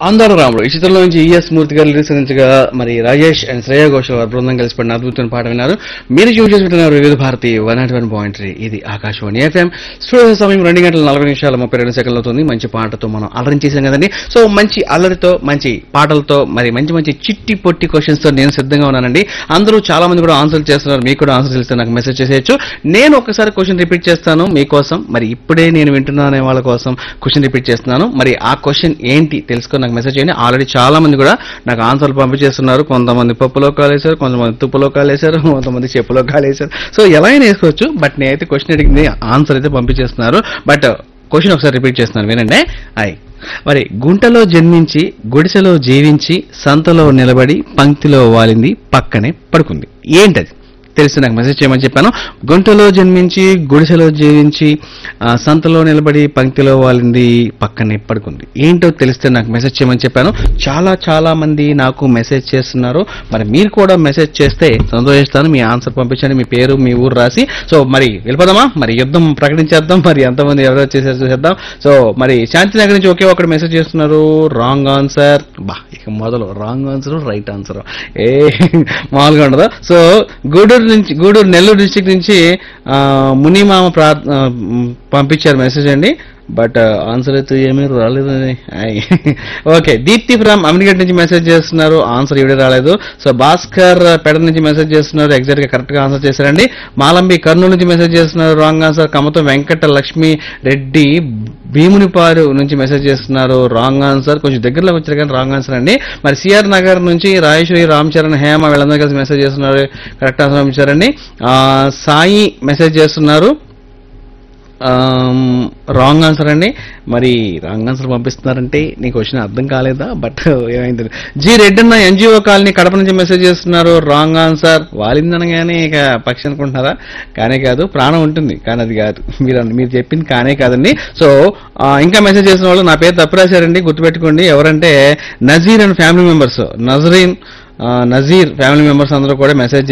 ఆంధ్ర రాముడు ఈ చిత్రంలో నుంచి ఈఎస్ మూర్తి గారు లిరిక్స్ అందించగా మరి రాజేష్ అండ్ శ్రేయ ఘోషల్ వారి బృందం కలిసి పడిన అద్భుతమైన పాట విన్నారు మీరు చూసి చేసుకుంటున్నారు Vividh Bharati one naught one point three ఇది ఆకాశవాణి ఎఫ్ఎం స్టూడియో సమయం రెండు గంటల నలభై నిమిషాల ముప్పై రెండు సెకండ్లు అవుతుంది మంచి పాటతో మనం అలరించేసాం కదండి సో మంచి అల్లరితో మంచి పాటలతో మరి మంచి మంచి చిట్టి పొట్టి క్వశ్చన్స్ తో నేను సిద్ధంగా ఉన్నానండి అందరూ చాలా మంది కూడా ఆన్సర్ చేస్తున్నారు మీకు కూడా ఆన్సర్ తెలిస్తే నాకు మెసేజ్ చేసేయచ్చు నేను ఒకసారి క్వశ్చన్ రిపీట్ చేస్తాను మీకోసం మరి ఇప్పుడే నేను వింటున్నా అనే వాళ్ళ కోసం క్వశ్చన్ రిపీట్ చేస్తున్నాను మరి ఆ క్వశ్చన్ ఏంటి తెలుసుకొని నాకు మెసేజ్ చేయండి ఆల్రెడీ చాలా మంది కూడా నాకు ఆన్సర్లు పంపించేస్తున్నారు కొంతమంది పప్పులో కాలేశారు కొంతమంది తుప్పులో కాలేశారు కొంతమంది చెప్పులో కాలేశారు సో ఎలా అయినా వేసుకోవచ్చు బట్ నేనైతే క్వశ్చన్ అడిగింది ఆన్సర్ అయితే పంపించేస్తున్నారు బట్ క్వశ్చన్ ఒకసారి రిపీట్ చేస్తున్నాను వినండి అయ్ మరి గుంటలో జన్మించి గుడిసెలో జీవించి సంతలో నిలబడి పంక్తిలో వాలింది పక్కనే పడుకుంది ఏంటది తెలిసి నాకు మెసేజ్ చేయమని చెప్పాను గుంటలో జన్మించి గుడిసెలో జీవించి ఆ, సంతలో నిలబడి పంక్తిలో వాలింది పక్కనే పడుకుంది ఏంటో తెలిస్తే నాకు మెసేజ్ చేయమని చెప్పాను చాలా చాలా మంది నాకు మెసేజ్ చేస్తున్నారు మరి మీరు కూడా మెసేజ్ చేస్తే సంతోషిస్తాను మీ ఆన్సర్ పంపించండి మీ పేరు మీ ఊరు రాసి సో మరి వెళ్ళిపోదామా మరి యుద్ధం ప్రకటించేద్దాం మరి ఎంతమంది ఎవరో చేసేది చూసేద్దాం సో మరి శాంతినగర్ నుంచి ఒకే ఒకటి మెసేజ్ చేస్తున్నారు రాంగ్ ఆన్సర్ బా ఇక మొదలు రాంగ్ ఆన్సర్ రైట్ ఆన్సర్ ఏ మామూలుగా ఉండదు సో గూడూరు నుంచి గూడూరు నెల్లూరు డిస్టిక్ నుంచి ఆ, మునిమామ ప్రా ఆ, మ్, పంపించారు మెసేజ్ అండి బట్ ఆన్సర్ అయితే ఏమీ రాలేదు ఓకే దీప్తి ఫ్రమ్ అమీర్గఢ్ నుంచి మెసేజ్ చేస్తున్నారు ఆన్సర్ ఇవిడే రాలేదు సో భాస్కర్ పెడ నుంచి మెసేజ్ చేస్తున్నారు ఎగ్జాక్ట్ గా కరెక్ట్ గా ఆన్సర్ చేశారండి మాలంబి కర్నూలు నుంచి మెసేజ్ చేస్తున్నారు రాంగ్ ఆన్సర్ కమతో వెంకట లక్ష్మి రెడ్డి భీమునిపారు నుంచి మెసేజ్ చేస్తున్నారు రాంగ్ ఆన్సర్ కొంచెం దగ్గరలో వచ్చారు కానీ రాంగ్ ఆన్సర్ అండి మరి సిఆర్ నగర్ నుంచి రాజేశ్వరి రామ్ చరణ్ హేమ వీళ్ళందరూ కలిసి మెసేజ్ చేస్తున్నారు కరెక్ట్ ఆన్సర్ పంపించారండి ఆ, సాయి మెసేజ్ చేస్తున్నారు రాంగ్ ఆన్సర్ అండి మరి రాంగ్ ఆన్సర్ పంపిస్తున్నారంటే నీకు వచ్చిన అర్థం కాలేదా బట్ ఏమైంది జీ రెడ్డి అన్న ఎన్జిఓ కాలనీ కడప నుంచి మెసేజ్ చేస్తున్నారు రాంగ్ ఆన్సర్ వాలిందనగానే ఇక పక్షి అనుకుంటున్నారా కానే కాదు ప్రాణం ఉంటుంది కానీ అది కాదు మీరు అన్న- మీరు చెప్పింది కానే కాదండి సో ఆ, ఇంకా మెసేజ్ చేసిన వాళ్ళు నా పేరు తప్పు రాశారండి గుర్తుపెట్టుకోండి ఎవరంటే Nazeer and family members Nazreen ఆ, నజీర్ ఫ్యామిలీ మెంబర్స్ అందరూ కూడా మెసేజ్